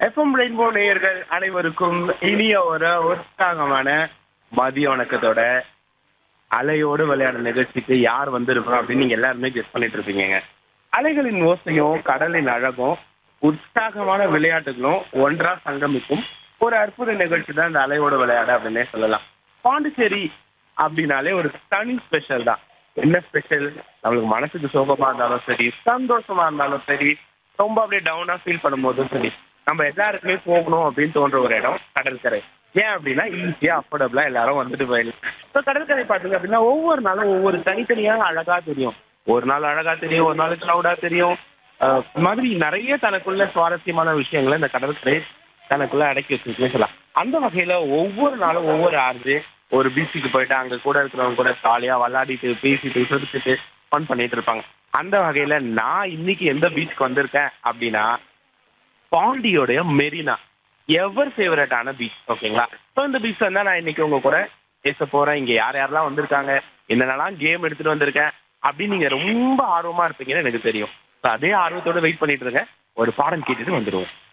FM rainbow நேயர்கள் அனைவருக்கும் இனிய ஒரு உற்சாகமான மதிய வணக்கத்தோட அலையோடு விளையாட நிகழ்ச்சிக்கு யார் வந்திருக்கோம் அப்படின்னு நீங்க எல்லாருமே கெஸ் பண்ணிட்டு இருப்பீங்க அலைகளின் ஓசையும் கடலின் அழகும் உற்சாகமான விளையாட்டுகளும் ஒன்றா சங்கமிக்கும் ஒரு அற்புத நிகழ்ச்சி தான் இந்த அலையோடு விளையாட அப்படின்னே சொல்லலாம் பாண்டிச்சேரி அப்படின்னாலே ஒரு தனி ஸ்பெஷல் தான் என்ன ஸ்பெஷல் நம்மளுக்கு மனசுக்கு சோகமா இருந்தாலும் சரி சந்தோஷமா இருந்தாலும் சரி ரொம்ப அப்படியே டவுனா ஃபீல் பண்ணும்போதும் சரி நம்ம எல்லாருக்குமே போகணும் அப்படின்னு தோன்ற ஒரு இடம் கடற்கரை ஏன் அப்படின்னா ஈஸியா அஃபோர்டபுளா எல்லாரும் வந்துட்டு போயிடலாம் ஸோ கடற்கரை பாத்தீங்க அப்படின்னா ஒவ்வொரு நாளும் ஒவ்வொரு தனித்தனியா அழகா தெரியும் ஒரு நாள் அழகா தெரியும் ஒரு நாள் கிளவுடா தெரியும் அஹ் இந்த மாதிரி நிறைய தனக்குள்ள சுவாரஸ்யமான விஷயங்களை இந்த கடற்கரை தனக்குள்ள அடக்கி வச்சிருக்குன்னு சொல்லலாம் அந்த வகையில ஒவ்வொரு நாளும் ஒவ்வொரு ஆறு ஒரு பீச்சுக்கு போயிட்டு அங்க கூட இருக்கிறவங்க கூட ஜாலியா விளையாடிட்டு பேசிட்டு சிரிச்சுட்டு ஃபன் பண்ணிட்டு இருப்பாங்க அந்த வகையில நான் இன்னைக்கு எந்த பீச்சுக்கு வந்திருக்கேன் அப்படின்னா பாண்டியோடைய மெரினா எவர் ஃபேவரட்டான பீச் ஓகேங்களா ஸோ இந்த பீச் வந்தா நான் இன்னைக்கு உங்க கூட பேச போறேன் இங்க யார் யாரெல்லாம் வந்திருக்காங்க என்னென்னலாம் கேம் எடுத்துட்டு வந்திருக்கேன் அப்படின்னு நீங்க ரொம்ப ஆர்வமா இருப்பீங்கன்னு எனக்கு தெரியும் ஸோ அதே ஆர்வத்தோட வெயிட் பண்ணிட்டு இருங்க ஒரு பாடம் கேட்டுட்டு வந்துடுவோம்